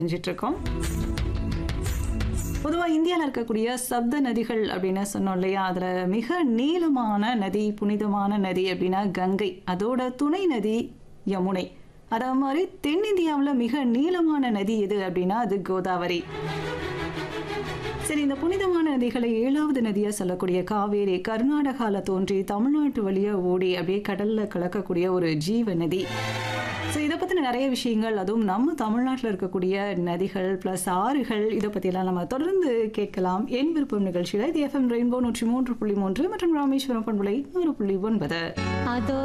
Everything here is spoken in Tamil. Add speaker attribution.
Speaker 1: செஞ்சிட்டு இருக்கோம் பொதுவாக இந்தியாவில் இருக்கக்கூடிய சப்த நதிகள் அப்படின்னு சொன்னோம் இல்லையா அதில் மிக நீளமான நதி புனிதமான நதி அப்படின்னா கங்கை அதோட துணை நதி யமுனை அதே மாதிரி தென்னிந்தியாவில் மிக நீளமான நதி எது அப்படின்னா அது கோதாவரி சரி இந்த புனிதமான நதிகளை ஏழாவது நதியாக சொல்லக்கூடிய காவேரி கர்நாடகாவில் தோன்றி தமிழ்நாட்டு வழியாக ஓடி அப்படியே கடலில் கலக்கக்கூடிய ஒரு ஜீவ நதி ஸோ இதை பற்றின நிறைய விஷயங்கள் அதுவும் நம்ம தமிழ்நாட்டில் இருக்கக்கூடிய நதிகள் ப்ளஸ் ஆறுகள் இதை பற்றியெல்லாம் நம்ம தொடர்ந்து கேட்கலாம் என் விருப்பம் நிகழ்ச்சியில் இது எஃப்எம் ரெயின்போ நூற்றி மூன்று புள்ளி மூன்று மற்றும் ராமேஸ்வரம் பண்புலை நூறு புள்ளி ஒன்பது
Speaker 2: அதோ